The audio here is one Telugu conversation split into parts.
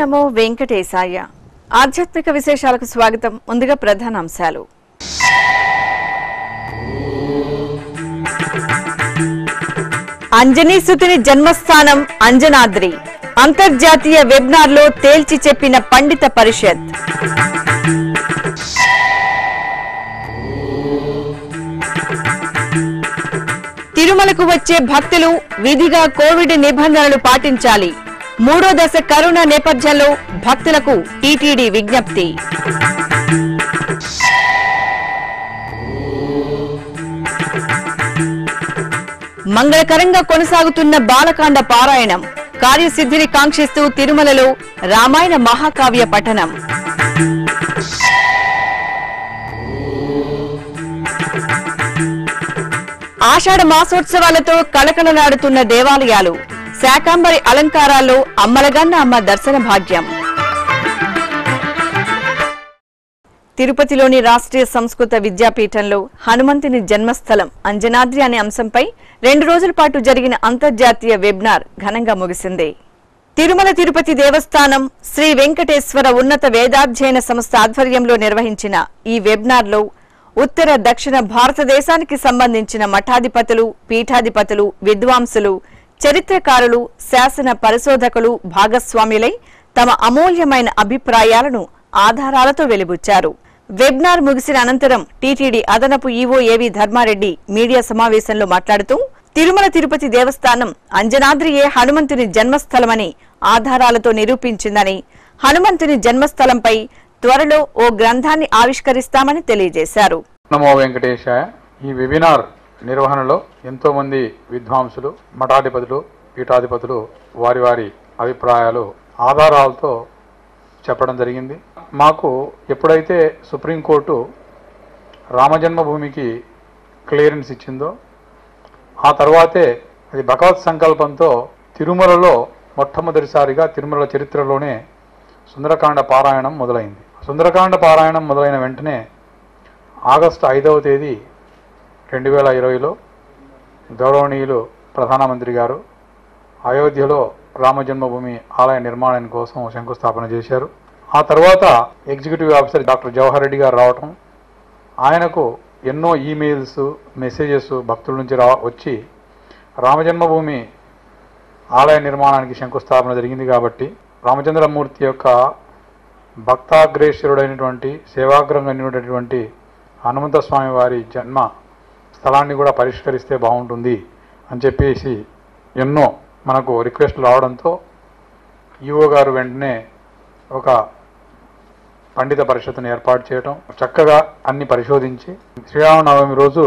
నమో వెంకటేశాయ ఆధ్యాత్మిక విశేషాలకు స్వాగతం ముందుగా ప్రధాన అంశాలు అంజనీ సుతుని జన్మస్థానం అంజనాద్రి అంతర్జాతీయ వెబ్నార్లో తేల్చి చెప్పిన పండిత పరిషత్ తిరుమలకు వచ్చే భక్తులు విధిగా కోవిడ్ నిబంధనలు పాటించాలి మూడో దశ కరోనా నేపథ్యంలో భక్తులకు టీటీడీ విజ్ఞప్తి మంగళకరంగా కొనసాగుతున్న బాలకాండ పారాయణం కార్యసిద్ధిని కాంక్షిస్తూ తిరుమలలో రామాయణ మహాకావ్య పఠనం ఆషాఢ మాసోత్సవాలతో కళకళలాడుతున్న దేవాలయాలు శాకాంబరి అలంకారాల్లో అమ్మలగన్న అమ్మ దర్శన భాగ్యం తిరుపతిలోని రాష్ట్రీయ సంస్కృత విద్యాపీఠంలో హనుమంతుని జన్మస్థలం అంజనాద్రి అనే అంశంపై రెండు రోజుల పాటు జరిగిన అంతర్జాతీయ వెబ్నార్ ఘనంగా ముగిసింది తిరుమల తిరుపతి దేవస్థానం శ్రీ వెంకటేశ్వర ఉన్నత వేదాధ్యయన సంస్థ ఆధ్వర్యంలో నిర్వహించిన ఈ వెబ్నార్లో ఉత్తర దక్షిణ భారతదేశానికి సంబంధించిన మఠాధిపతులు పీఠాధిపతులు విద్వాంసులు చరిత్రకారులు శాసన పరిశోధకులు భాగస్వాములై తమ అమూల్యమైన అభిప్రాయాలను ఆధారాలతో వెలిబుచ్చారు వెబ్నార్ ముగిసిన అనంతరం టీటీడీ అదనపు ఈవో ఏవి ధర్మారెడ్డి మీడియా సమావేశంలో మాట్లాడుతూ తిరుమల తిరుపతి దేవస్థానం అంజనాద్రియే హనుమంతుని జన్మస్థలమని ఆధారాలతో నిరూపించిందని హనుమంతుని జన్మస్థలంపై త్వరలో ఓ గ్రంథాన్ని ఆవిష్కరిస్తామని తెలియజేశారు నమో వెంకటేశాయ ఈ వెబినార్ నిర్వహణలో ఎంతో మంది విద్వాంసులు మఠాధిపతులు పీఠాధిపతులు వారి వారి అభిప్రాయాలు ఆధారాలతో చెప్పడం జరిగింది మాకు ఎప్పుడైతే సుప్రీంకోర్టు రామజన్మభూమికి క్లియరెన్స్ ఇచ్చిందో ఆ తర్వాతే అది భగవత్ సంకల్పంతో తిరుమలలో మొట్టమొదటిసారిగా తిరుమల చరిత్రలోనే సుందరకాండ పారాయణం మొదలైంది సుందరకాండ పారాయణం మొదలైన వెంటనే ఆగస్టు ఐదవ తేదీ రెండు వేల ఇరవైలో గౌరవనీయులు ప్రధానమంత్రి గారు అయోధ్యలో రామజన్మభూమి ఆలయ నిర్మాణం కోసం శంకుస్థాపన చేశారు ఆ తర్వాత executive officer doctor Jawahar Reddy గారు రావటం ఆయనకు ఎన్నో ఈమెయిల్స్ మెసేజెస్ భక్తుల నుంచి రా వచ్చి రామజన్మభూమి ఆలయ నిర్మాణానికి శంకుస్థాపన జరిగింది కాబట్టి రామచంద్రమూర్తి యొక్క భక్తాగ్రేశ్వరుడైనటువంటి సేవాగ్రంగా హనుమంత స్వామి వారి జన్మ స్థలాన్ని కూడా పరిష్కరిస్తే బాగుంటుంది అని చెప్పేసి ఎన్నో మనకు రిక్వెస్ట్లు రావడంతో ఈఓ గారు వెంటనే ఒక పండిత పరిషత్తును ఏర్పాటు చేయటం చక్కగా అన్ని పరిశోధించి శ్రీరామనవమి రోజు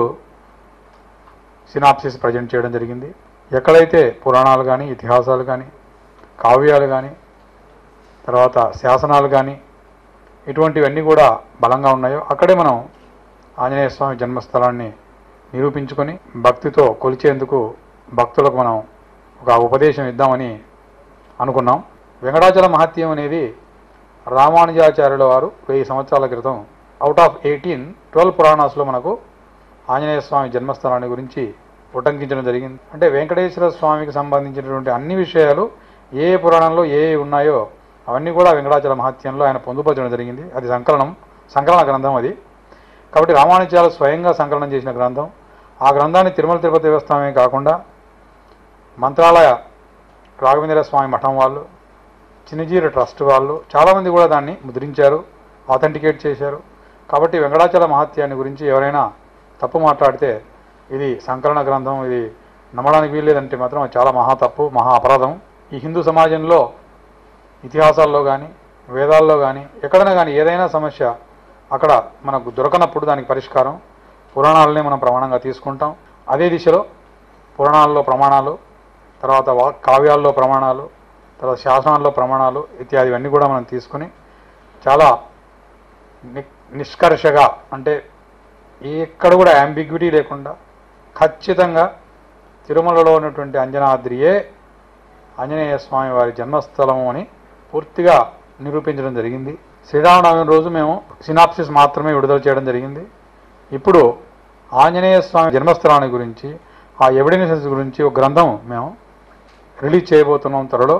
సినాప్సిస్ ప్రజెంట్ చేయడం జరిగింది ఎక్కడైతే పురాణాలు కానీ ఇతిహాసాలు కానీ కావ్యాలు కానీ తర్వాత శాసనాలు కానీ ఇటువంటివన్నీ కూడా బలంగా ఉన్నాయో అక్కడే మనం ఆంజనేయ స్వామి జన్మస్థలాన్ని నిరూపించుకొని భక్తితో కొలిచేందుకు భక్తులకు మనం ఒక ఉపదేశం ఇద్దామని అనుకున్నాం వెంకటాచల మహత్యం అనేది రామానుజాచార్యుల వారు వెయ్యి సంవత్సరాల క్రితం అవుట్ ఆఫ్ ఎయిటీన్ ట్వెల్వ్ పురాణాస్లో మనకు ఆంజనేయ స్వామి జన్మస్థలాన్ని గురించి ఉటంకించడం జరిగింది అంటే వెంకటేశ్వర స్వామికి సంబంధించినటువంటి అన్ని విషయాలు ఏ ఏ పురాణంలో ఏ ఏ ఉన్నాయో అవన్నీ కూడా వెంకటాచల మహత్యంలో ఆయన పొందుపరచడం జరిగింది అది సంకలనం సంకలన గ్రంథం అది కాబట్టి రామానుజాలు స్వయంగా సంకలనం చేసిన గ్రంథం ఆ గ్రంథాన్ని తిరుమల తిరుపతి దేవస్థానమే కాకుండా మంత్రాలయ రాఘవేంద్ర స్వామి మఠం వాళ్ళు చిన్నజీర ట్రస్ట్ వాళ్ళు చాలామంది కూడా దాన్ని ముద్రించారు ఆథెంటికేట్ చేశారు కాబట్టి వెంకటాచల మహత్యాన్ని గురించి ఎవరైనా తప్పు మాట్లాడితే ఇది సంకలన గ్రంథం ఇది నమ్మడానికి వీల్లేదంటే మాత్రం అది చాలా మహా తప్పు మహా అపరాధం ఈ హిందూ సమాజంలో ఇతిహాసాల్లో కానీ వేదాల్లో కానీ ఎక్కడైనా కానీ ఏదైనా సమస్య అక్కడ మనకు దొరకనప్పుడు దానికి పరిష్కారం పురాణాలనే మనం ప్రమాణంగా తీసుకుంటాం అదే దిశలో పురాణాల్లో ప్రమాణాలు తర్వాత వా కావ్యాల్లో ప్రమాణాలు తర్వాత శాసనాల్లో ప్రమాణాలు ఇత్యాదివన్నీ కూడా మనం తీసుకుని చాలా ని నిష్కర్షగా అంటే ఎక్కడ కూడా అంబిగ్విటీ లేకుండా ఖచ్చితంగా తిరుమలలో ఉన్నటువంటి అంజనాద్రియే ఆంజనేయ స్వామి వారి జన్మస్థలము అని పూర్తిగా నిరూపించడం జరిగింది శ్రీరామనవమి రోజు మేము సినాప్సిస్ మాత్రమే విడుదల చేయడం జరిగింది ఇప్పుడు ఆంజనేయ స్వామి జన్మస్థలాన్ని గురించి ఆ ఎవిడెన్సెస్ గురించి ఒక గ్రంథం మేము రిలీజ్ చేయబోతున్నాం త్వరలో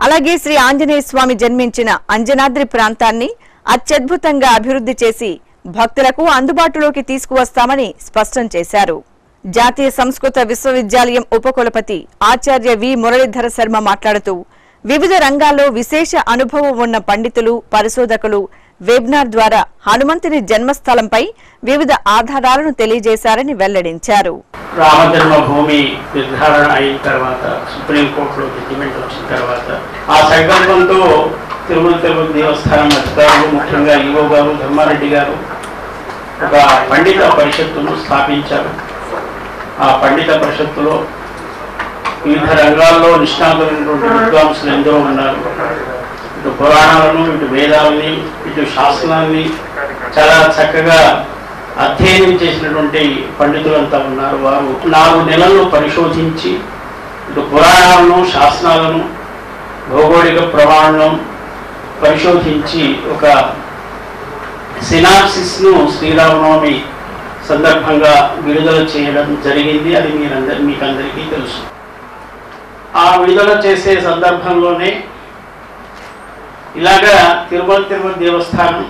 అలాగే శ్రీ ఆంజనేయ స్వామి జన్మించిన అంజనాద్రి ప్రాంతాన్ని అత్యద్భుతంగా అభివృద్ధి చేసి భక్తులకు అందుబాటులోకి తీసుకువస్తామని స్పష్టం చేశారు జాతీయ సంస్కృత విశ్వవిద్యాలయం ఉపకులపతి ఆచార్య వి మురళీధర శర్మ మాట్లాడుతూ వివిధ రంగాల్లో విశేష అనుభవం ఉన్న పండితులు పరిశోధకులు వెబినార్ ద్వారా హనుమంతుని జన్మస్థలంపై వివిధ ఆధారాలను తెలియజేశారని వెల్లడించారు రామజన్మభూమి నిర్ధారణ అయిన తర్వాత సుప్రీంకోర్టులో జడ్జిమెంట్ వచ్చిన తర్వాత ఆ సంకల్పంతో తిరుమల తిరుపతి దేవస్థానం అధికారులు ముఖ్యంగా ఈవో గారు ధర్మారెడ్డి గారు ఒక పండిత పరిషత్తును స్థాపించారు ఆ పండిత పరిషత్తులో వివిధ రంగాల్లో నిష్ణాతులైనటువంటి విద్వాంసులు ఎందరో ఉన్నారు ఇటు పురాణాలను ఇటు వేదాలని ఇటు శాస్త్రాన్ని చాలా చక్కగా అధ్యయనం చేసినటువంటి పండితులంతా ఉన్నారు వారు నాలుగు నెలల్లో పరిశోధించి ఇటు పురాణాలను శాస్త్రాలను భౌగోళిక ప్రమాణం పరిశోధించి ఒక సినాప్సిస్ను శ్రీరామనవమి సందర్భంగా విడుదల చేయడం జరిగింది అది మీరందరి మీకు అందరికీ తెలుసు ఆ విడుదల చేసే సందర్భంలోనే ఇలాగా తిరుమల తిరుమల దేవస్థానం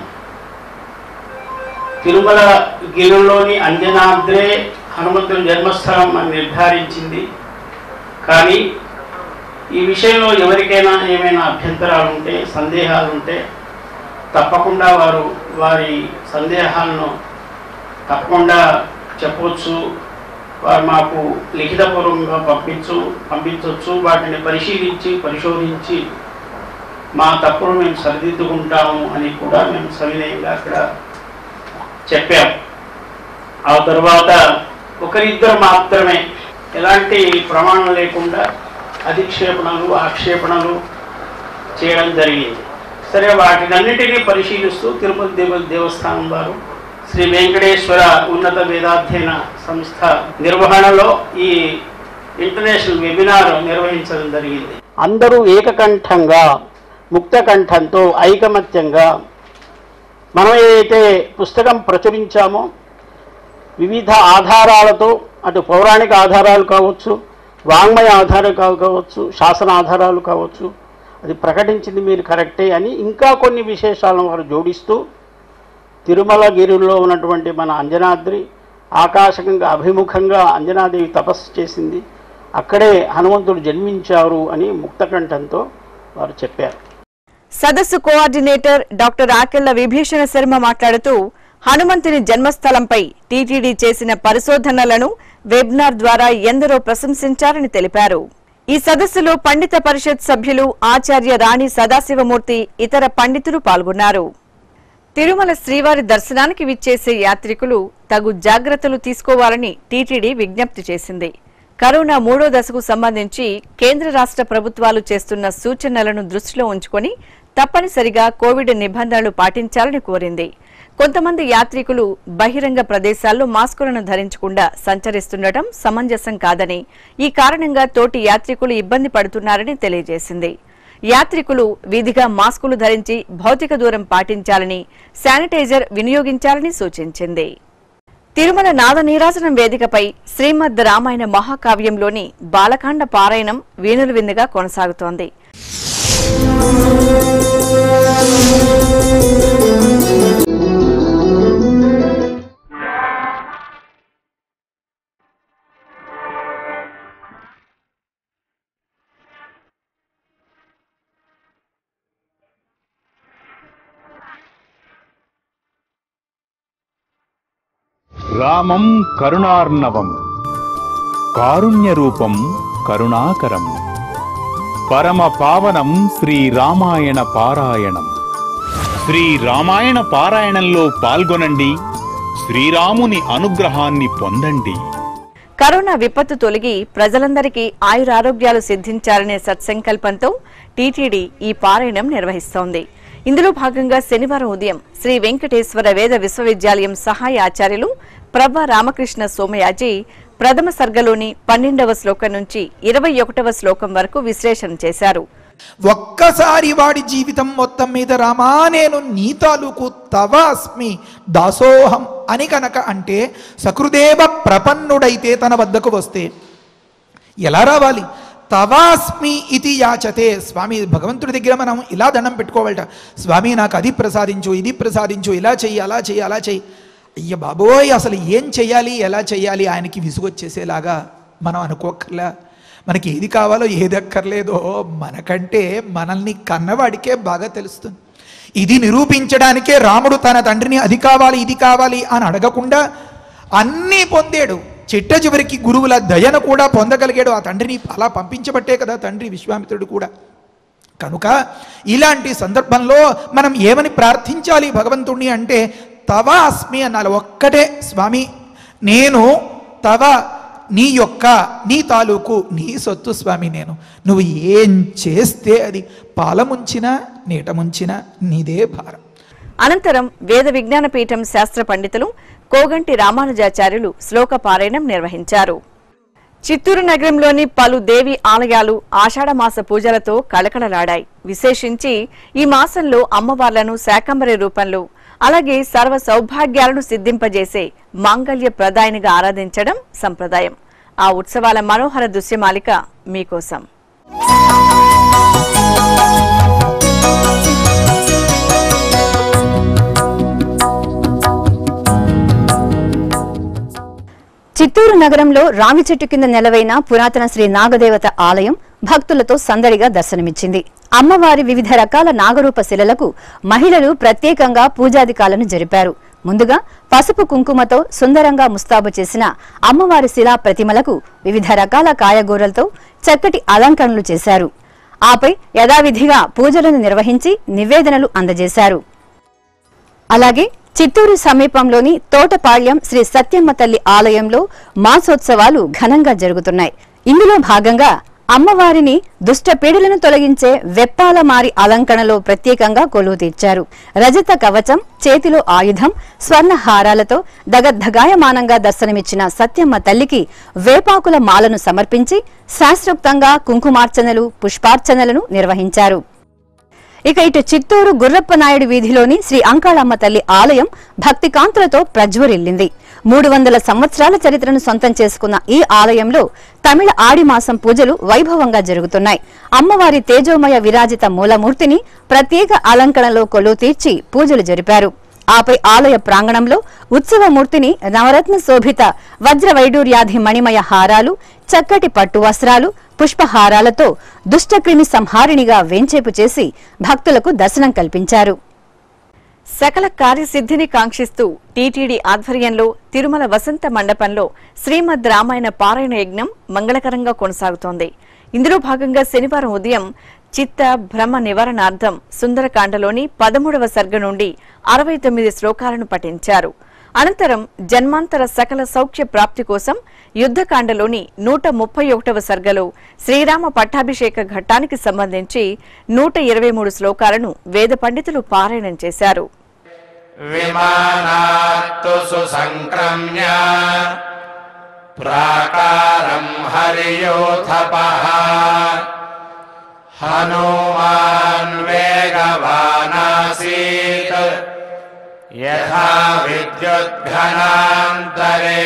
తిరుమల గిరిలోని అంజనాద్రే హనుమంతుని జన్మస్థలం అని నిర్ధారించింది కానీ ఈ విషయంలో ఎవరికైనా ఏమైనా అభ్యంతరాలు ఉంటే సందేహాలు ఉంటే తప్పకుండా వారు వారి సందేహాలను తప్పకుండా చెప్పవచ్చు వారు మాకు లిఖితపూర్వకంగా పంపించు పంపించవచ్చు వాటిని పరిశీలించి పరిశోధించి మా తప్పును మేము సరిదిద్దుకుంటాము అని కూడా మేము సవినయంగా అక్కడ చెప్పాం ఆ తర్వాత ఒకరిద్దరు మాత్రమే ఎలాంటి ప్రమాణం లేకుండా అధిక్షేపణలు ఆక్షేపణలు చేయడం జరిగింది సరే వాటినన్నిటినీ పరిశీలిస్తూ తిరుపతి దేవ దేవస్థానం వారు శ్రీ వెంకటేశ్వర ఉన్నత వేదాధ్యయన సంస్థ నిర్వహణలో ఈ ఇంటర్నేషనల్ వెబినార్ నిర్వహించడం జరిగింది అందరూ ఏకకంఠంగా ముక్తకంఠంతో ఐకమత్యంగా మనం ఏదైతే పుస్తకం ప్రచురించామో వివిధ ఆధారాలతో అటు పౌరాణిక ఆధారాలు కావచ్చు వాంగ్మయ ఆధారాలు కావ- కావచ్చు శాసన ఆధారాలు కావచ్చు అది ప్రకటించింది మీరు కరెక్టే అని ఇంకా కొన్ని విశేషాలను వారు జోడిస్తూ తిరుమల గిరిలో ఉన్నటువంటి మన అంజనాద్రి ఆకాశకంగా అభిముఖంగా అంజనాదేవి తపస్సు చేసింది అక్కడే హనుమంతుడు జన్మించారు అని ముక్తకంఠంతో వారు చెప్పారు సదస్సు కోఆర్డినేటర్ డాక్టర్ ఆకెళ్ల విభీషణ శర్మ మాట్లాడుతూ హనుమంతుని జన్మస్థలంపై టీటీడీ చేసిన పరిశోధనలను వెబినార్ ద్వారా ఎందరో ప్రశంసించారని తెలిపారు ఈ సదస్సులో పండిత పరిషత్ సభ్యులు ఆచార్య రాణి సదాశివమూర్తి ఇతర పండితులు పాల్గొన్నారు తిరుమల శ్రీవారి దర్శనానికి విచ్చేసే యాత్రికులు తగు జాగ్రత్తలు తీసుకోవాలని టీటీడీ విజ్ఞప్తి చేసింది కరోనా మూడో దశకు సంబంధించి కేంద్ర రాష్ట్ర ప్రభుత్వాలు చేస్తున్న సూచనలను దృష్టిలో ఉంచుకొని తప్పనిసరిగా కోవిడ్ నిబంధనలు పాటించాలని కోరింది కొంతమంది యాత్రికులు బహిరంగ ప్రదేశాల్లో మాస్కులను ధరించకుండా సంచరిస్తుండటం సమంజసం కాదని ఈ కారణంగా తోటి యాత్రికులు ఇబ్బంది పడుతున్నారని తెలియజేసింది యాత్రికులు విధిగా మాస్కులు ధరించి భౌతిక దూరం పాటించాలని శానిటైజర్ వినియోగించాలని సూచించింది తిరుమల నాద నీరాజనం వేదికపై శ్రీమద్ రామాయణ మహాకావ్యంలోని బాలకాండ పారాయణం వీణుల విందుగా కొనసాగుతోంది రామం కరుణార్ణవం కారుణ్యరూపం కరుణాకరం పరమ పావనం శ్రీరామాయణ పారాయణం శ్రీరామాయణ పారాయణంలో పాల్గొనండి శ్రీరాముని అనుగ్రహాన్ని పొందండి కరోనా విపత్తు తొలగి ప్రజలందరికీ ఆయురారోగ్యాలు సిద్ధించాలనే సత్సంకల్పంతో టీటీడీ ఈ పారాయణం నిర్వహిస్తోంది ఇందులో భాగంగా శనివారం ఉదయం శ్రీ వెంకటేశ్వర వేద విశ్వవిద్యాలయం సహాయ ఆచార్యులు ప్రభ రామకృష్ణ సోమయాజీ ప్రథమ సర్గలోని పన్నెండవ శ్లోకం నుంచి ఇరవై ఒకటవ శ్లోకం వరకు విశ్లేషణ చేశారు ఒక్కసారి వాడి జీవితం మొత్తం మీద రామా నేను నీ తాలూకు తవ అస్మి దాసోహం అని కనుక అంటే సకృదేవ ప్రపన్నుడైతే తన వద్దకు వస్తే ఎలా రావాలి తవాస్మి ఇది యాచతే స్వామి భగవంతుడి దగ్గర మనం ఇలా దండం పెట్టుకోవాలట స్వామి నాకు అది ప్రసాదించు ఇది ప్రసాదించు ఇలా చెయ్యి అలా చెయ్యి అలా చెయ్యి అయ్య బాబోయ్ అసలు ఏం చెయ్యాలి ఎలా చెయ్యాలి ఆయనకి విసుగొచ్చేసేలాగా మనం అనుకోకర్లా మనకి ఏది కావాలో ఏది అక్కర్లేదో మనకంటే మనల్ని కన్నవాడికే బాగా తెలుస్తుంది ఇది నిరూపించడానికే రాముడు తన తండ్రిని అది కావాలి ఇది కావాలి అని అడగకుండా అన్నీ పొందాడు చిట్ట చివరికి గురువుల దయను కూడా పొందగలిగాడు ఆ తండ్రిని అలా పంపించబట్టే కదా తండ్రి విశ్వామిత్రుడు కూడా కనుక ఇలాంటి సందర్భంలో మనం ఏమని ప్రార్థించాలి భగవంతుణ్ణి అంటే తవ అస్మి అనాలి ఒక్కటే స్వామి నేను తవ నీ యొక్క నీ తాలూకు నీ సొత్తు స్వామి నేను నువ్వు ఏం చేస్తే అది పాలముంచినా నీట ముంచినా నీదే భారం అనంతరం వేద విజ్ఞాన పీఠం శాస్త్ర పండితులు కోగంటి రామానుజాచార్యులు శ్లోక పారాయణం నిర్వహించారు చిత్తూరు నగరంలోని పలు దేవి ఆలయాలు ఆషాఢమాస పూజలతో కళకళలాడాయి విశేషించి ఈ మాసంలో అమ్మవార్లను శాకంబరి రూపంలో అలాగే సర్వ సౌభాగ్యాలను సిద్ధింపజేసే మాంగళ్య ప్రదాయనిగా ఆరాధించడం సంప్రదాయం ఆ ఉత్సవాల మనోహర దృశ్యమాలిక మీకోసం చిత్తూరు నగరంలో రావి చెట్టు కింద నెలవైన పురాతన శ్రీ నాగదేవత ఆలయం భక్తులతో సందడిగా దర్శనమిచ్చింది అమ్మవారి వివిధ రకాల నాగరూప శిలలకు మహిళలు ప్రత్యేకంగా పూజాధికాలను జరిపారు ముందుగా పసుపు కుంకుమతో సుందరంగా ముస్తాబు చేసిన అమ్మవారి శిలా ప్రతిమలకు వివిధ రకాల కాయగూరలతో చక్కటి అలంకరణలు చేశారు ఆపై యథావిధిగా పూజలను నిర్వహించి నివేదనలు అందజేశారు అలాగే చిత్తూరు సమీపంలోని తోటపాళ్యం శ్రీ సత్యమ్మ తల్లి ఆలయంలో మాసోత్సవాలు ఘనంగా జరుగుతున్నాయి ఇందులో భాగంగా అమ్మవారిని దుష్ట పీడలను తొలగించే వెప్పాల మారి అలంకరణలో ప్రత్యేకంగా కొలువు తీర్చారు రజత కవచం చేతిలో ఆయుధం స్వర్ణ హారాలతో దగద్ధగాయమానంగా దర్శనమిచ్చిన సత్యమ్మ తల్లికి వేపాకుల మాలను సమర్పించి శాస్త్రోక్తంగా కుంకుమార్చనలు పుష్పార్చనలను నిర్వహించారు ఇక ఇటు చిత్తూరు గుర్రప్ప నాయుడు వీధిలోని శ్రీ అంకాళమ్మ తల్లి ఆలయం భక్తి కాంతులతో ప్రజ్వరిల్లింది మూడు వందల సంవత్సరాల చరిత్రను సొంతం చేసుకున్న ఈ ఆలయంలో తమిళ ఆడి మాసం పూజలు వైభవంగా జరుగుతున్నాయి అమ్మవారి తేజోమయ విరాజిత మూలమూర్తిని ప్రత్యేక అలంకరణలో కొలువు తీర్చి పూజలు జరిపారు ఆపై ఆలయ ప్రాంగణంలో ఉత్సవమూర్తిని నవరత్న శోభిత వజ్ర వైడూర్యాధి మణిమయ హారాలు చక్కటి పట్టు వస్త్రాలు పుష్పహారాలతో దుష్టక్రిమి సంహారిణిగా వేంచేపు చేసి భక్తులకు దర్శనం కల్పించారు సకల కార్యసిద్ధిని కాంక్షిస్తూ టీటీడీ ఆధ్వర్యంలో తిరుమల వసంత మండపంలో శ్రీమద్ రామాయణ పారాయణ యజ్ఞం మంగళకరంగా కొనసాగుతోంది ఇందులో భాగంగా శనివారం ఉదయం చిత్త భ్రమ నివారణార్థం సుందరకాండలోని పదమూడవ సర్గ నుండి అరవై తొమ్మిది శ్లోకాలను పఠించారు అనంతరం జన్మాంతర సకల సౌఖ్య ప్రాప్తి కోసం యుద్ధకాండలోని నూట ముప్పై ఒకటవ సర్గలో శ్రీరామ పట్టాభిషేక ఘట్టానికి సంబంధించి నూట ఇరవై మూడు శ్లోకాలను వేద పండితులు పారాయణం చేశారు विमानात्तु सुसङ्क्रम्य प्राकारम् हरियोथपः हनुमान् वेगवानासीत् यथा विद्युद्घनान्तरे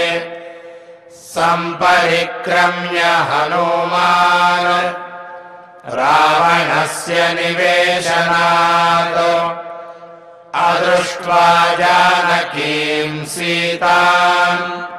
सम्परिक्रम्य हनुमान् रावणस्य निवेशनात् अदृष्ट्वा जानकीम् सीताम्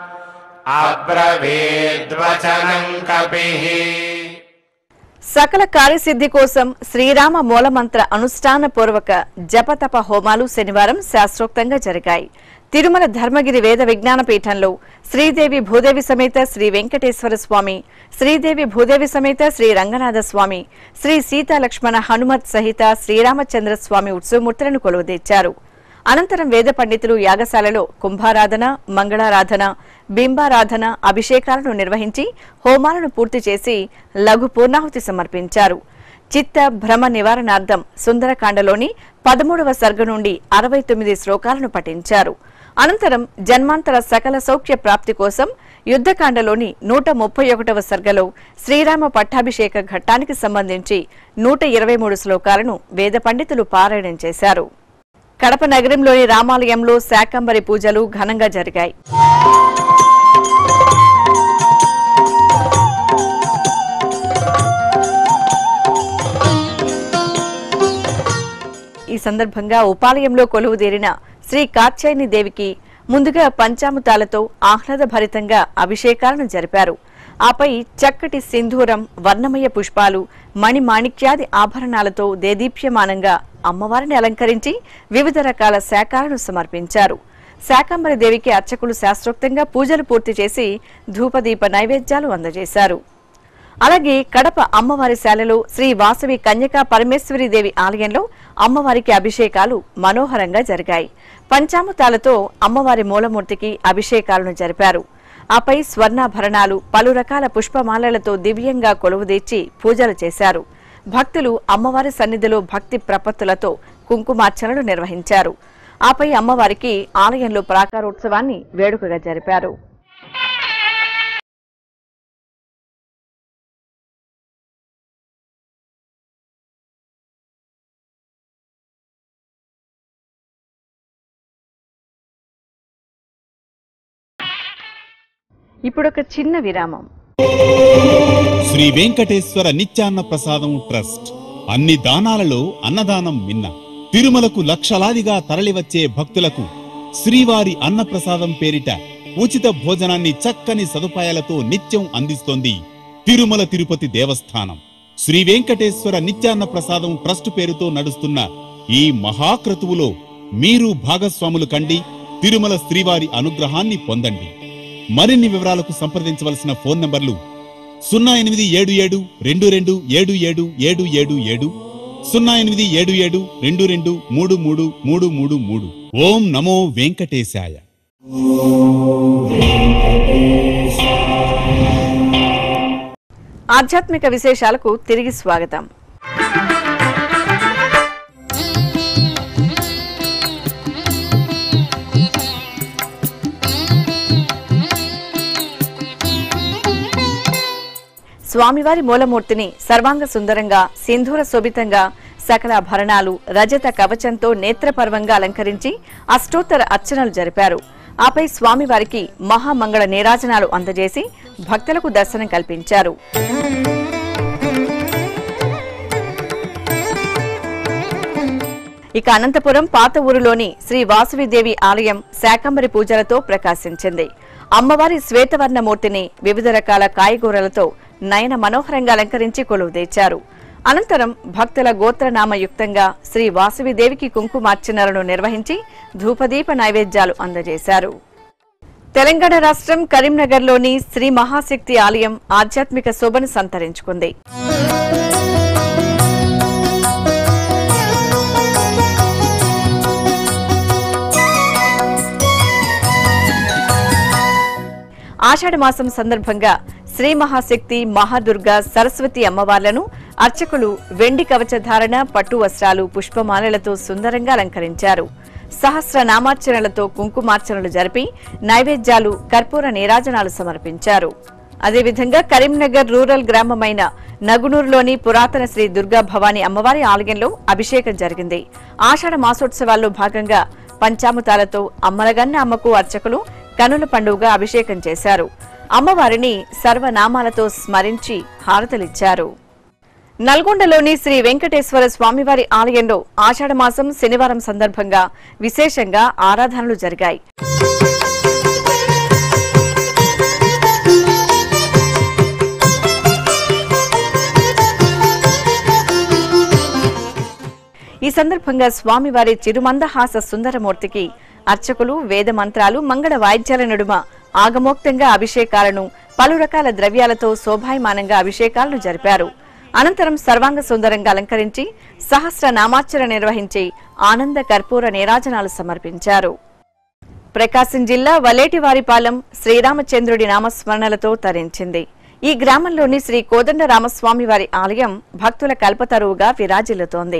अब्रवीद्वचनम् कपिः సకల కార్యసిద్ధి కోసం శ్రీరామ మూలమంత్ర అనుష్ఠాన పూర్వక జపతప హోమాలు శనివారం శాస్త్రోక్తంగా జరిగాయి తిరుమల ధర్మగిరి వేద విజ్ఞాన పీఠంలో శ్రీదేవి భూదేవి సమేత శ్రీ వెంకటేశ్వర స్వామి శ్రీదేవి భూదేవి సమేత శ్రీ రంగనాథ స్వామి శ్రీ సీతా లక్ష్మణ హనుమత్ సహిత శ్రీరామచంద్ర స్వామి ఉత్సవమూర్తులను కొలువుదీర్చారు అనంతరం వేద పండితులు యాగశాలలో కుంభారాధన మంగళారాధన బింబారాధన అభిషేకాలను నిర్వహించి హోమాలను పూర్తి చేసి లఘు పూర్ణాహుతి సమర్పించారు చిత్త భ్రమ నివారణార్థం సుందరకాండలోని పదమూడవ సర్గ నుండి అరవై తొమ్మిది శ్లోకాలను పఠించారు అనంతరం జన్మాంతర సకల సౌఖ్య ప్రాప్తి కోసం యుద్ధకాండలోని నూట ముప్పై ఒకటవ సర్గలో శ్రీరామ పట్టాభిషేక ఘట్టానికి సంబంధించి నూట ఇరవై మూడు శ్లోకాలను వేద పండితులు పారాయణం చేశారు కడప నగరంలోని రామాలయంలో శాకంబరి పూజలు ఘనంగా జరిగాయి ఈ సందర్భంగా ఉపాలయంలో కొలువుదీరిన శ్రీ కాత్యాయని దేవికి ముందుగా పంచామృతాలతో ఆహ్లాదభరితంగా అభిషేకాలను జరిపారు ఆపై చక్కటి సింధూరం వర్ణమయ పుష్పాలు మణిమాణిక్యాది ఆభరణాలతో దేదీప్యమానంగా అమ్మవారిని అలంకరించి వివిధ రకాల శాఖలను సమర్పించారు శాకంబరి దేవికి అర్చకులు శాస్త్రోక్తంగా పూజలు పూర్తి చేసి ధూపదీప నైవేద్యాలు అందజేశారు అలాగే కడప అమ్మవారి శాలలో శ్రీ వాసవి కన్యకా పరమేశ్వరి దేవి ఆలయంలో అమ్మవారికి అభిషేకాలు మనోహరంగా జరిగాయి పంచామృతాలతో అమ్మవారి మూలమూర్తికి అభిషేకాలను జరిపారు ఆపై స్వర్ణాభరణాలు పలు రకాల పుష్పమాలలతో దివ్యంగా కొలువుదీర్చి పూజలు చేశారు భక్తులు అమ్మవారి సన్నిధిలో భక్తి ప్రపత్తులతో కుంకుమార్చనలు నిర్వహించారు ఆపై అమ్మవారికి ఆలయంలో ప్రాకారోత్సవాన్ని వేడుకగా జరిపారు ఇప్పుడొక చిన్న విరామం శ్రీ వెంకటేశ్వర నిత్యాన్న ప్రసాదం ట్రస్ట్ అన్ని దానాలలో అన్నదానం మిన్న తిరుమలకు లక్షలాదిగా తరలివచ్చే భక్తులకు శ్రీవారి అన్నప్రసాదం పేరిట ఉచిత భోజనాన్ని చక్కని సదుపాయాలతో నిత్యం అందిస్తోంది తిరుమల తిరుపతి దేవస్థానం శ్రీ వెంకటేశ్వర నిత్యాన్న ప్రసాదం ట్రస్ట్ పేరుతో నడుస్తున్న ఈ మహాక్రతువులో మీరు భాగస్వాములు కండి తిరుమల శ్రీవారి అనుగ్రహాన్ని పొందండి మరిన్ని వివరాలకు సంప్రదించవలసిన ఫోన్ నంబర్లు సున్నా ఎనిమిది ఏడు ఏడు రెండు రెండు ఏడు ఏడు ఏడు ఏడు ఏడు సున్నా ఎనిమిది ఏడు ఏడు రెండు రెండు మూడు మూడు మూడు మూడు మూడు ఓం నమో వెంకటేశాయ ఆధ్యాత్మిక విశేషాలకు తిరిగి స్వాగతం స్వామివారి మూలమూర్తిని సర్వాంగ సుందరంగా సింధూర శోభితంగా సకల భరణాలు రజత కవచంతో నేత్రపర్వంగా అలంకరించి అష్టోత్తర అర్చనలు జరిపారు ఆపై స్వామివారికి మహామంగళ నీరాజనాలు అందజేసి భక్తులకు దర్శనం కల్పించారు ఇక అనంతపురం పాత ఊరులోని శ్రీ వాసవిదేవి ఆలయం శాకంబరి పూజలతో ప్రకాశించింది అమ్మవారి శ్వేతవర్ణ మూర్తిని వివిధ రకాల కాయగూరలతో నయన మనోహరంగా అలంకరించి కొలువుదీర్చారు అనంతరం భక్తుల గోత్రనామయుక్తంగా శ్రీ వాసవిదేవికి కుంకుమార్చనలను నిర్వహించి ధూపదీప నైవేద్యాలు అందజేశారు తెలంగాణ రాష్ట్రం కరీంనగర్లోని శ్రీ మహాశక్తి ఆలయం ఆధ్యాత్మిక శోభను సంతరించుకుంది ఆషాఢ మాసం సందర్భంగా శ్రీ మహాశక్తి మహాదుర్గ సరస్వతి అమ్మవార్లను అర్చకులు వెండి కవచధారణ పట్టు వస్త్రాలు పుష్పమాలలతో సుందరంగా అలంకరించారు సహస్ర నామార్చనలతో కుంకుమార్చనలు జరిపి నైవేద్యాలు కర్పూర నీరాజనాలు సమర్పించారు అదేవిధంగా కరీంనగర్ రూరల్ గ్రామమైన నగునూరులోని పురాతన శ్రీ దుర్గా భవానీ అమ్మవారి ఆలయంలో అభిషేకం జరిగింది ఆషాఢ మాసోత్సవాల్లో భాగంగా పంచామృతాలతో అమ్మలగన్న అమ్మకు అర్చకులు కనుల పండుగ అభిషేకం చేశారు అమ్మవారిని సర్వనామాలతో స్మరించి హారతలిచ్చారు నల్గొండలోని శ్రీ వెంకటేశ్వర స్వామివారి ఆలయంలో ఆషాఢమాసం శనివారం సందర్భంగా విశేషంగా ఆరాధనలు జరిగాయి ఈ సందర్భంగా స్వామివారి చిరుమందహాస సుందరమూర్తికి అర్చకులు వేద మంత్రాలు మంగళ వాయిద్యాల నడుమ ఆగమోక్తంగా అభిషేకాలను పలు రకాల ద్రవ్యాలతో శోభాయమానంగా అభిషేకాలను జరిపారు అనంతరం సర్వాంగ సుందరంగా అలంకరించి సహస్ర నామార్చన నిర్వహించి ఆనంద కర్పూర నీరాజనాలు సమర్పించారు ప్రకాశం జిల్లా వలేటివారిపాలెం శ్రీరామచంద్రుడి నామస్మరణలతో తరించింది ఈ గ్రామంలోని శ్రీ కోదండ రామస్వామి వారి ఆలయం భక్తుల కల్పతరువుగా విరాజిల్లుతోంది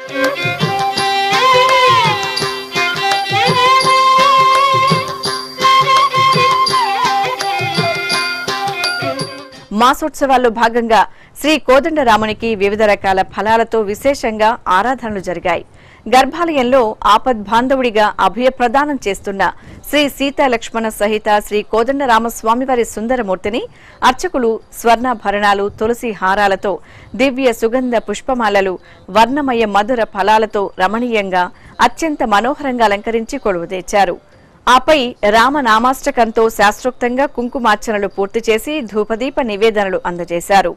మాసోత్సవాల్లో భాగంగా శ్రీ కోదండరామునికి వివిధ రకాల ఫలాలతో విశేషంగా ఆరాధనలు జరిగాయి గర్భాలయంలో ఆపద్బాంధవుడిగా అభయ ప్రదానం చేస్తున్న శ్రీ సీతా లక్ష్మణ సహిత శ్రీ కోదండరామస్వామివారి సుందరమూర్తిని అర్చకులు స్వర్ణాభరణాలు తులసి హారాలతో దివ్య సుగంధ పుష్పమాలలు వర్ణమయ మధుర ఫలాలతో రమణీయంగా అత్యంత మనోహరంగా అలంకరించి కొలువు తెచ్చారు ఆపై రామనామాష్టకంతో శాస్త్రోక్తంగా కుంకుమార్చనలు పూర్తి చేసి ధూపదీప నివేదనలు అందజేశారు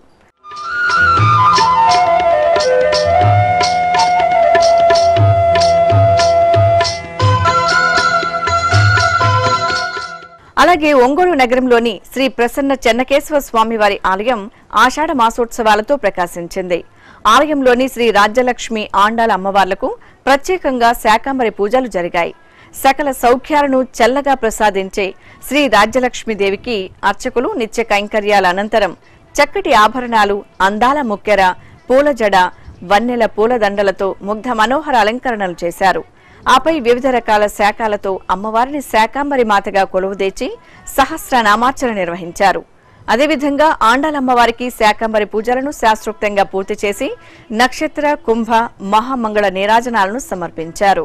అలాగే ఒంగోలు నగరంలోని శ్రీ ప్రసన్న చెన్నకేశ్వర స్వామివారి ఆలయం ఆషాఢ మాసోత్సవాలతో ప్రకాశించింది ఆలయంలోని శ్రీ రాజ్యలక్ష్మి ఆండాల అమ్మవార్లకు ప్రత్యేకంగా శాకాంబరి పూజలు జరిగాయి సకల సౌఖ్యాలను చల్లగా ప్రసాదించే శ్రీ రాజ్యలక్ష్మీదేవికి అర్చకులు నిత్య కైంకర్యాల అనంతరం చక్కటి ఆభరణాలు అందాల ముక్కెర పూల జడ వన్నెల పూలదండలతో ముగ్ధ మనోహర అలంకరణలు చేశారు ఆపై వివిధ రకాల శాఖలతో అమ్మవారిని శాకాంబరి మాతగా కొలువుదీచి సహస్రనామార్చన నిర్వహించారు అదేవిధంగా ఆండాలమ్మవారికి శాకంబరి పూజలను శాస్త్రోక్తంగా పూర్తి చేసి నక్షత్ర కుంభ మహామంగళ నీరాజనాలను సమర్పించారు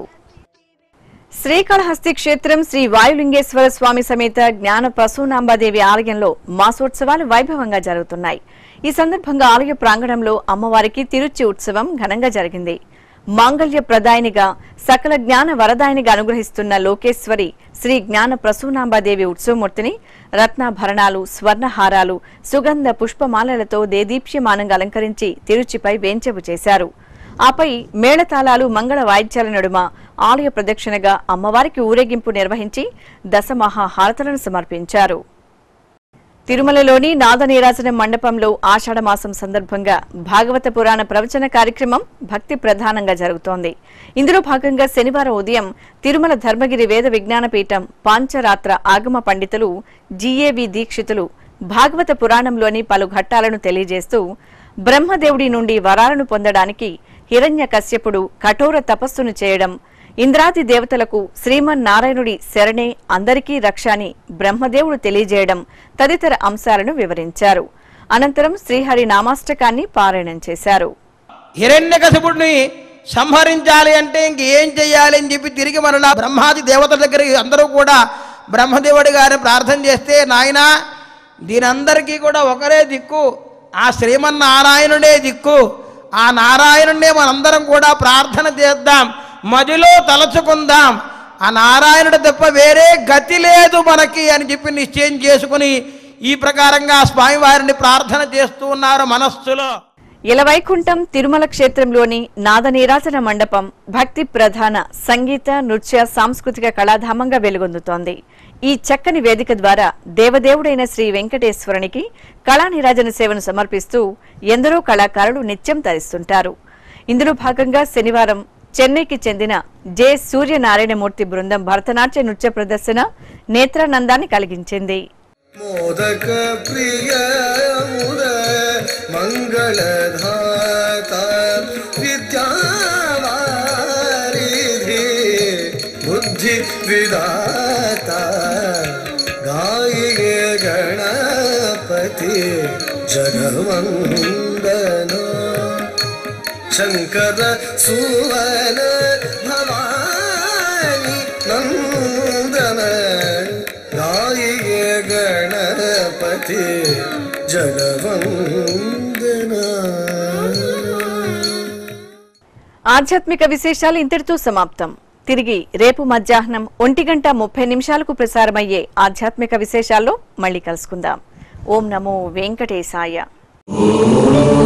శ్రీకాళహస్తి క్షేత్రం శ్రీ వాయులింగేశ్వర స్వామి సమేత జ్ఞాన ప్రసూనాంబాదేవి ఆలయంలో మాసోత్సవాలు వైభవంగా జరుగుతున్నాయి ఈ సందర్భంగా ఆలయ ప్రాంగణంలో అమ్మవారికి తిరుచి ఉత్సవం ఘనంగా జరిగింది మాంగళ్య ప్రదాయనిగా సకల జ్ఞాన వరదాయనిగా అనుగ్రహిస్తున్న లోకేశ్వరి శ్రీ జ్ఞాన ప్రసూనాంబాదేవి ఉత్సవమూర్తిని రత్నాభరణాలు స్వర్ణహారాలు సుగంధ పుష్పమాలలతో దేదీప్యమానంగా అలంకరించి తిరుచిపై వేంచెపు చేశారు ఆపై మేళతాళాలు మంగళ వాయిద్యాల నడుమ ఆలయ ప్రదక్షిణగా అమ్మవారికి ఊరేగింపు నిర్వహించి దశమహా హారతలను సమర్పించారు తిరుమలలోని నాద నీరాజనం మండపంలో ఆషాఢమాసం సందర్భంగా భాగవత పురాణ ప్రవచన కార్యక్రమం భక్తి ప్రధానంగా జరుగుతోంది ఇందులో భాగంగా శనివారం ఉదయం తిరుమల ధర్మగిరి వేద విజ్ఞాన పీఠం పాంచరాత్ర ఆగమ పండితులు జీఏవి దీక్షితులు భాగవత పురాణంలోని పలు ఘట్టాలను తెలియజేస్తూ బ్రహ్మదేవుడి నుండి వరాలను పొందడానికి హిరణ్య కశ్యపుడు కఠోర తపస్సును చేయడం ఇంద్రాది దేవతలకు శ్రీమన్నారాయణుడి శరణే అందరికీ రక్ష అని బ్రహ్మదేవుడు తెలియజేయడం తదితర అంశాలను వివరించారు అనంతరం శ్రీహరి నామాష్టకాన్ని పారాయణం చేశారు హిరణ్యకశిపుడిని సంహరించాలి అంటే ఇంకేం చెయ్యాలి అని చెప్పి తిరిగి మరలా బ్రహ్మాది దేవతల దగ్గరికి అందరూ కూడా బ్రహ్మదేవుడి గారిని ప్రార్థన చేస్తే నాయన దీనందరికీ కూడా ఒకరే దిక్కు ఆ శ్రీమన్నారాయణుడే దిక్కు ఆ నారాయణుడే మనందరం కూడా ప్రార్థన చేద్దాం మదిలో తలచుకుందాం ఆ నారాయణుడు తప్ప వేరే గతి లేదు మనకి అని చెప్పి నిశ్చయం చేసుకుని ఈ ప్రకారంగా స్వామివారిని ప్రార్థన చేస్తూ ఉన్నారు మనస్సులో ఇలవైకుంఠం తిరుమల క్షేత్రంలోని నాదనీరాజన మండపం భక్తి ప్రధాన సంగీత నృత్య సాంస్కృతిక కళాధామంగా వెలుగొందుతోంది ఈ చక్కని వేదిక ద్వారా దేవదేవుడైన శ్రీ వెంకటేశ్వరునికి కళానిరాజన సేవను సమర్పిస్తూ ఎందరో కళాకారులు నిత్యం తరిస్తుంటారు ఇందులో భాగంగా శనివారం చెన్నైకి చెందిన జె సూర్యనారాయణమూర్తి బృందం భరతనాట్య నృత్య ప్రదర్శన నేత్రానందాన్ని కలిగించింది मोदक प्रिय मुद मङ्गलधाता विद्यावारिधि बुद्धिविदाता गायिगे गणपति जगवन्दनो शङ्कर सुवन भवानि नन्दन गायिगे गणपति जगवन्दना ఆధ్యాత్మిక విశేషాలు ఇంతటితో సమాప్తం తిరిగి రేపు మధ్యాహ్నం ఒంటి గంట ముప్పై నిమిషాలకు ప్రసారమయ్యే ఆధ్యాత్మిక విశేషాల్లో మళ్ళీ కలుసుకుందాం ఓం నమో వెంకటేశాయ ఓం